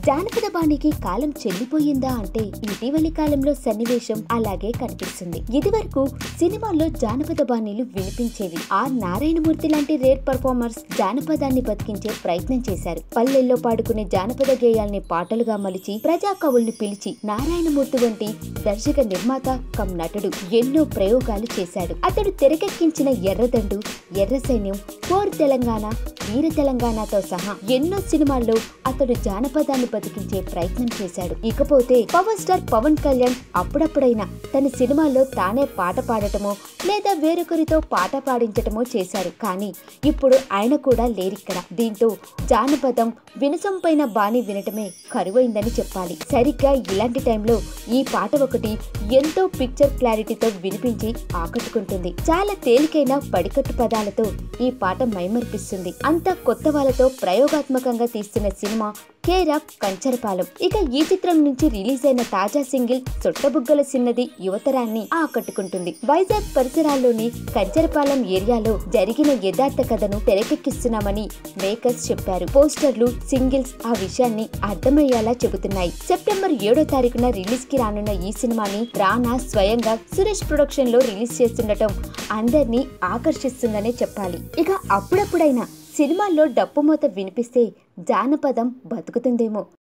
జానపద బాణికి కాలం చెల్లిపోయిందా అంటే ఇటీవలి కాలంలో సన్నివేశం అలాగే కనిపిస్తుంది ఇదివరకు సినిమాల్లో జానపద బాణీలు వినిపించేవి ఆ నారాయణమూర్తి లాంటి రేర్ పర్ఫార్మర్స్ జానపదాన్ని బతికించే ప్రయత్నం చేశారు పల్లెల్లో పాడుకునే జానపద గేయాల్ని పాటలుగా మలిచి ప్రజా కవుల్ని పిలిచి నారాయణమూర్తి వంటి దర్శక నిర్మాత కమ్ నటుడు ఎన్నో ప్రయోగాలు చేశాడు అతడు తెరకెక్కించిన ఎర్రదండు ఎర్ర సైన్యం ఫోర్ తెలంగాణ వీర తెలంగాణతో సహా ఎన్నో సినిమాల్లో అతడు జానపదాన్ని బతికించే ప్రయత్నం చేశాడు ఇకపోతే పవర్ స్టార్ పవన్ కళ్యాణ్ అప్పుడప్పుడైనా తన సినిమాల్లో తానే పాట పాడటమో లేదా వేరొకరితో పాట పాడించటమో చేశారు కానీ ఇప్పుడు ఆయన కూడా లేరిక్కడ దీంతో జానపదం వినసొంపైన బాణి వినటమే కరువైందని చెప్పాలి సరిగ్గా ఇలాంటి టైంలో ఈ పాట ఒకటి ఎంతో పిక్చర్ క్లారిటీతో వినిపించి ఆకట్టుకుంటుంది చాలా తేలికైన పడికట్టు పదాలతో ఈ పాట మైమర్పిస్తుంది అంతా కొత్త వాళ్ళతో ప్రయోగాత్మకంగా తీస్తున్న సినిమా కేర్ ఆఫ్ కంచరపాలెం ఇక ఈ చిత్రం నుంచి రిలీజ్ అయిన తాజా సింగిల్ సొట్టబుగ్గల సిన్నది యువతరాన్ని ఆకట్టుకుంటుంది వైజాగ్ పరిసరాల్లోని కంచరపాలెం ఏరియాలో జరిగిన యథార్థ కథను తెరకెక్కిస్తున్నామని మేకర్స్ చెప్పారు పోస్టర్లు సింగిల్స్ ఆ విషయాన్ని అర్థమయ్యేలా చెబుతున్నాయి సెప్టెంబర్ ఏడో తారీఖున రిలీజ్ కి రానున్న ఈ సినిమాని రానా స్వయంగా సురేష్ ప్రొడక్షన్ లో రిలీజ్ చేస్తుండటం అందరినీ ఆకర్షిస్తుందనే చెప్పాలి ఇక అప్పుడప్పుడైనా సినిమాల్లో డప్పు మూత వినిపిస్తే జానపదం బతుకుతుందేమో